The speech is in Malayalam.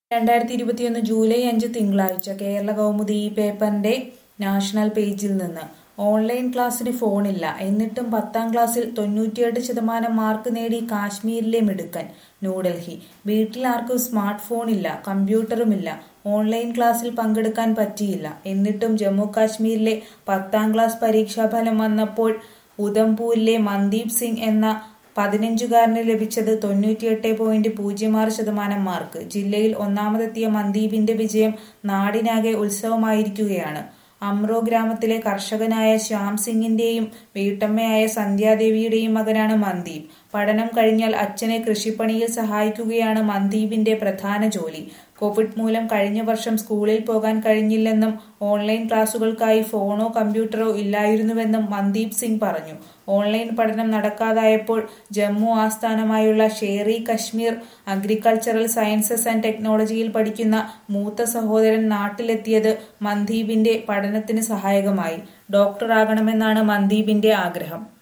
രണ്ടായിരത്തി ഇരുപത്തിയൊന്ന് ജൂലൈ അഞ്ച് തിങ്കളാഴ്ച കേരള കൗമുദി ഈ പേപ്പറിന്റെ നാഷണൽ പേജിൽ നിന്ന് ഓൺലൈൻ ക്ലാസ്സിന് ഫോണില്ല എന്നിട്ടും പത്താം ക്ലാസ്സിൽ തൊണ്ണൂറ്റിയെട്ട് ശതമാനം മാർക്ക് നേടി കാശ്മീരിലെ മിടുക്കൻ ന്യൂഡൽഹി വീട്ടിൽ ആർക്കും സ്മാർട്ട് ഫോണില്ല കമ്പ്യൂട്ടറുമില്ല ഓൺലൈൻ ക്ലാസ്സിൽ പങ്കെടുക്കാൻ പറ്റിയില്ല എന്നിട്ടും ജമ്മു കാശ്മീരിലെ പത്താം ക്ലാസ് പരീക്ഷാഫലം വന്നപ്പോൾ ഉധംപൂരിലെ മന്ദീപ് സിംഗ് എന്ന പതിനഞ്ചുകാരന് ലഭിച്ചത് തൊണ്ണൂറ്റിയെട്ട് പോയിന്റ് പൂജ്യം ആറ് ശതമാനം മാർക്ക് ജില്ലയിൽ ഒന്നാമതെത്തിയ മന്ദീപിന്റെ വിജയം നാടിനാകെ ഉത്സവമായിരിക്കുകയാണ് അമ്രോ ഗ്രാമത്തിലെ കർഷകനായ ശ്യാം സിംഗിന്റെയും വീട്ടമ്മയായ സന്ധ്യാദേവിയുടെയും മകനാണ് മന്ദീപ് പഠനം കഴിഞ്ഞാൽ അച്ഛനെ കൃഷിപ്പണിയിൽ സഹായിക്കുകയാണ് മന്ദീപിന്റെ പ്രധാന ജോലി കോവിഡ് മൂലം കഴിഞ്ഞ വർഷം സ്കൂളിൽ പോകാൻ കഴിഞ്ഞില്ലെന്നും ഓൺലൈൻ ക്ലാസുകൾക്കായി ഫോണോ കമ്പ്യൂട്ടറോ ഇല്ലായിരുന്നുവെന്നും മന്ദീപ് സിംഗ് പറഞ്ഞു ഓൺലൈൻ പഠനം നടക്കാതായപ്പോൾ ജമ്മു ആസ്ഥാനമായുള്ള Sheri Kashmir agricultural sciences and ടെക്നോളജിയിൽ പഠിക്കുന്ന മൂത്ത സഹോദരൻ നാട്ടിലെത്തിയത് മന്ദീപിന്റെ പഠനത്തിന് സഹായകമായി ഡോക്ടറാകണമെന്നാണ് മന്ദീപിന്റെ ആഗ്രഹം